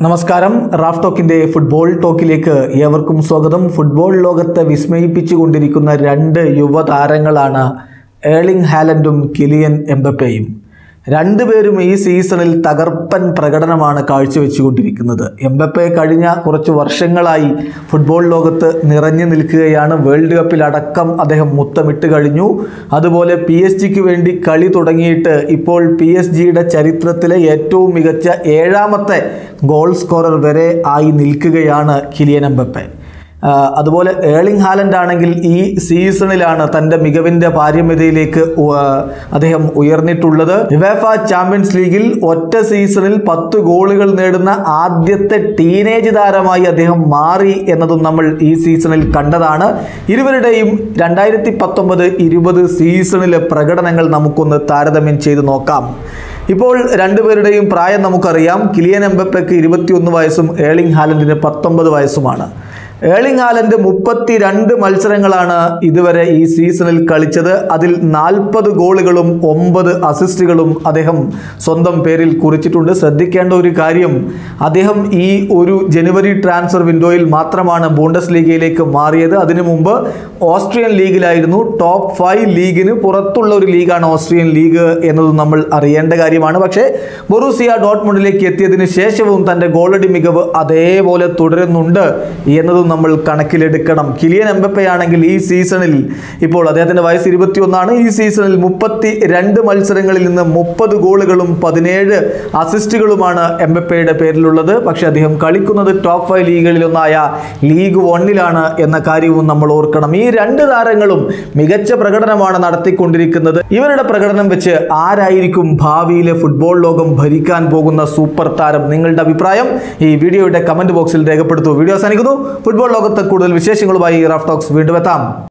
നമസ്കാരം Raf ടോക്കിന്റെ football ടോക്കിലേക്ക് ഏവർക്കും സ്വാഗതം ഫുട്ബോൾ ലോകത്തെ വിസ്മയിപ്പിച്ചുകൊണ്ടിരിക്കുന്ന രണ്ട് യുവതാരങ്ങളാണ് ഏളിംഗ് ഹാലൻഡും കിലിയൻ എംബപ്പയും രണ്ടുപേരും ഈ സീസണിൽ തകർപ്പൻ പ്രകടനമാണ് കാഴ്ചവെച്ചുകൊണ്ടിരിക്കുന്നത് എംബപ്പെ കഴിഞ്ഞ കുറച്ച് വർഷങ്ങളായി ഫുട്ബോൾ ലോകത്ത് നിറഞ്ഞു നിൽക്കുകയാണ് വേൾഡ് കപ്പിലടക്കം അദ്ദേഹം മുത്തമിട്ട് കഴിഞ്ഞു അതുപോലെ പി എസ് ജിക്ക് വേണ്ടി കളി തുടങ്ങിയിട്ട് ഇപ്പോൾ പി എസ് ജിയുടെ ചരിത്രത്തിലെ ഏറ്റവും മികച്ച ഏഴാമത്തെ ഗോൾ സ്കോറർ വരെ ആയി നിൽക്കുകയാണ് കിലിയൻ എംബപ്പെ ആ, അതുപോലെ ഏളിംഗ് ഹാലൻഡ് ആണെങ്കിൽ ഈ സീസണിലാണ് തൻ്റെ മികവിൻ്റെ പാരമ്യതയിലേക്ക് ഉ- അദ്ദേഹം ഉയർന്നിട്ടുള്ളത് യുവേഫ ചാമ്പ്യൻസ് ലീഗിൽ ഒറ്റ സീസണിൽ പത്ത് ഗോളുകൾ നേടുന്ന ആദ്യത്തെ ടീനേജ് താരമായി അദ്ദേഹം മാറി എന്നതും നമ്മൾ ഈ സീസണിൽ കണ്ടതാണ് ഇരുവരുടെയും രണ്ടായിരത്തി പത്തൊമ്പത് ഇരുപത് സീസണിലെ പ്രകടനങ്ങൾ നമുക്കൊന്ന് താരതമ്യം ചെയ്ത് നോക്കാം ഇപ്പോൾ രണ്ടുപേരുടെയും പ്രായം നമുക്കറിയാം കിലിയൻ എംബപ്പയ്ക്ക് ഇരുപത്തിയൊന്ന് വയസ്സും ഏളിംഗ് ഹാലൻഡിന് പത്തൊമ്പത് വയസ്സുമാണ് ഏളിംഗ് ഹാലൻഡ് മുപ്പത്തിരണ്ട് മത്സരങ്ങളാണ് ഇതുവരെ ഈ സീസണിൽ കളിച്ചത് അതിൽ നാൽപ്പത് ഗോളുകളും ഒമ്പത് അസിസ്റ്റുകളും അദ്ദേഹം സ്വന്തം പേരിൽ കുറിച്ചിട്ടുണ്ട് ശ്രദ്ധിക്കേണ്ട ഒരു കാര്യം അദ്ദേഹം ഈ ഒരു ജനുവരി ട്രാൻസ്ഫർ വിൻഡോയിൽ മാത്രമാണ് ബൂണ്ടസ് ലീഗയിലേക്ക് മാറിയത് അതിനു മുമ്പ് ഓസ്ട്രിയൻ ലീഗിലായിരുന്നു ടോപ്പ് ഫൈവ് ലീഗിന് പുറത്തുള്ള ഒരു ലീഗാണ് ഓസ്ട്രിയൻ ലീഗ് എന്നത് നമ്മൾ അറിയേണ്ട കാര്യമാണ് പക്ഷേ ബൊറൂസിയ ഡോട്ട്മുണ്ടിലേക്ക് എത്തിയതിന് ശേഷവും തൻ്റെ ഗോളടി മികവ് അതേപോലെ തുടരുന്നുണ്ട് എന്നതും നമ്മൾ കണക്കിലെടുക്കണം കിലിയൻ എംബപ്പയാണെങ്കിൽ ഈ സീസണിൽ ഇപ്പോൾ അദ്ദേഹത്തിൻ്റെ വയസ്സ് ഇരുപത്തിയൊന്നാണ് ഈ സീസണിൽ മുപ്പത്തി രണ്ട് മത്സരങ്ങളിൽ നിന്ന് മുപ്പത് ഗോളുകളും പതിനേഴ് അസിസ്റ്റുകളുമാണ് എംബപ്പയുടെ പേരിലുള്ളത് പക്ഷേ അദ്ദേഹം കളിക്കുന്നത് ടോപ്പ് ഫൈവ് ലീഗുകളിലൊന്നായ ലീഗ് വണ്ണിലാണ് എന്ന കാര്യവും നമ്മൾ ഓർക്കണം ഈ രണ്ട് താരങ്ങളും മികച്ച പ്രകടനമാണ് നടത്തിക്കൊണ്ടിരിക്കുന്നത് ഇവരുടെ പ്രകടനം വെച്ച് ആരായിരിക്കും ഭാവിയിലെ ഫുട്ബോൾ ലോകം ഭരിക്കാൻ പോകുന്ന സൂപ്പർ താരം നിങ്ങളുടെ അഭിപ്രായം ഈ വീഡിയോയുടെ കമന്റ് ബോക്സിൽ രേഖപ്പെടുത്തൂ വീഡിയോ അവസാനിക്കുന്നു ഫുട്ബോൾ ലോകത്ത് കൂടുതൽ വിശേഷങ്ങളുമായി റാഫ് ടോക്സ് വീണ്ടും എത്താം